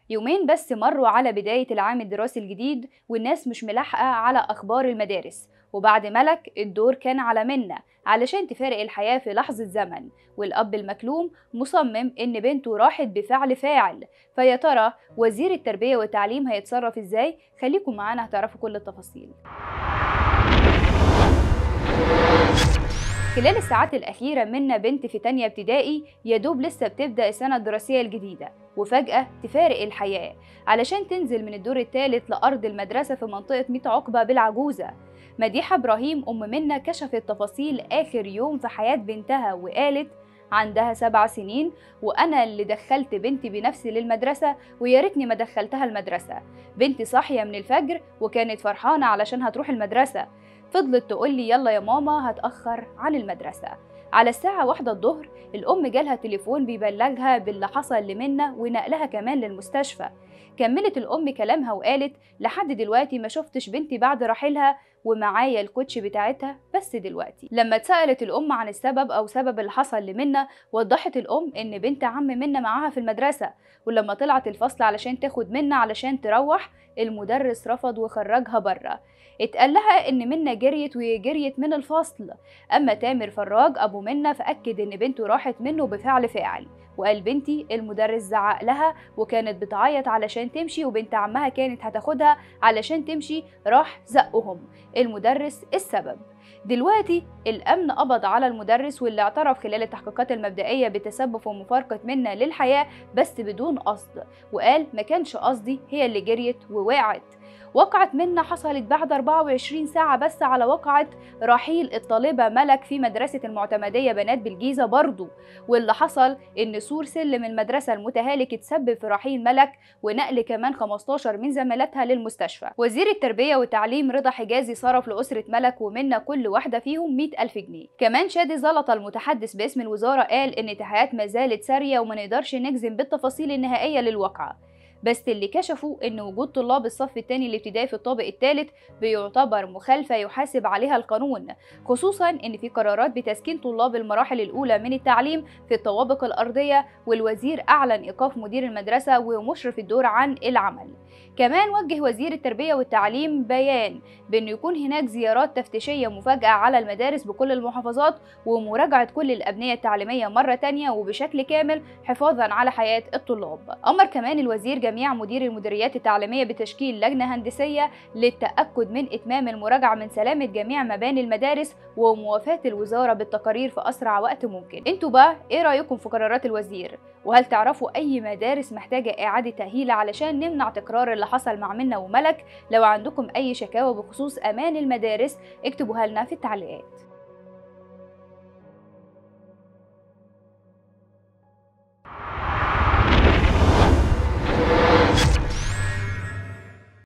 يومين بس مروا على بداية العام الدراسي الجديد والناس مش ملاحقة على أخبار المدارس وبعد ملك الدور كان على منا علشان تفارق الحياة في لحظة زمن والأب المكلوم مصمم إن بنته راحت بفعل فاعل فيا ترى وزير التربية والتعليم هيتصرف إزاي؟ خليكم معانا هتعرفوا كل التفاصيل خلال الساعات الأخيرة منا بنت في تانية ابتدائي يدوب لسه بتبدأ السنة الدراسية الجديدة وفجأة تفارق الحياة علشان تنزل من الدور الثالث لأرض المدرسة في منطقة ميت عقبة بالعجوزة مديحة إبراهيم أم منا كشفت تفاصيل آخر يوم في حياة بنتها وقالت عندها سبع سنين وأنا اللي دخلت بنتي بنفسي للمدرسة ويا ريتني ما دخلتها المدرسة بنتي صاحية من الفجر وكانت فرحانة علشان هتروح المدرسة فضلت تقول لي يلا يا ماما هتأخر عن المدرسة على الساعة واحدة الظهر الأم جالها تليفون بيبلغها باللي حصل لمنى ونقلها كمان للمستشفى كملت الأم كلامها وقالت لحد دلوقتي ما شفتش بنتي بعد رحيلها ومعايا الكوتش بتاعتها بس دلوقتي لما اتسألت الأم عن السبب أو سبب اللي حصل لمنى وضحت الأم إن بنت عم منى معاها في المدرسة ولما طلعت الفصل علشان تاخد منى علشان تروح المدرس رفض وخرجها بره اتقال لها ان منى جريت وجريت من الفصل اما تامر فراج ابو منى فاكد ان بنته راحت منه بفعل فاعل وقال بنتي المدرس زعق لها وكانت بتعيط علشان تمشي وبنت عمها كانت هتاخدها علشان تمشي راح زقهم المدرس السبب دلوقتي الأمن قبض على المدرس واللي اعترف خلال التحقيقات المبدئية بتسبب في مفارقة منا للحياة بس بدون قصد وقال ما كانش قصدي هي اللي جريت ووقعت وقعت منا حصلت بعد 24 ساعة بس على وقعة رحيل الطالبة ملك في مدرسة المعتمدية بنات بالجيزة برضو واللي حصل إن سور سلم المدرسة المتهالك اتسبب في رحيل ملك ونقل كمان 15 من زميلاتها للمستشفى وزير التربية والتعليم رضا حجازي صرف لأسرة ملك ومنا كل واحدة فيهم 100 ألف جنيه كمان شادي زلطة المتحدث باسم الوزارة قال إن تحقيقات ما زالت سارية وما نقدرش نجزم بالتفاصيل النهائية للواقعة بس اللي كشفوا ان وجود طلاب الصف الثاني الابتدائي في الطابق الثالث بيعتبر مخالفه يحاسب عليها القانون خصوصا ان في قرارات بتسكين طلاب المراحل الاولى من التعليم في الطوابق الارضيه والوزير اعلن ايقاف مدير المدرسه ومشرف الدور عن العمل كمان وجه وزير التربيه والتعليم بيان بأن يكون هناك زيارات تفتيشية مفاجئة على المدارس بكل المحافظات ومراجعة كل الأبنية التعليمية مرة تانية وبشكل كامل حفاظا على حياة الطلاب أمر كمان الوزير جميع مدير المديريات التعليمية بتشكيل لجنة هندسية للتأكد من إتمام المراجعة من سلامة جميع مباني المدارس وموافاة الوزارة بالتقارير في أسرع وقت ممكن انتوا بقى إيه رأيكم في قرارات الوزير؟ وهل تعرفوا أي مدارس محتاجة إعادة تأهيل علشان نمنع تكرار اللي حصل مع منا وملك؟ لو عندكم أي شكاوى بخصوص أمان المدارس اكتبوها لنا في التعليقات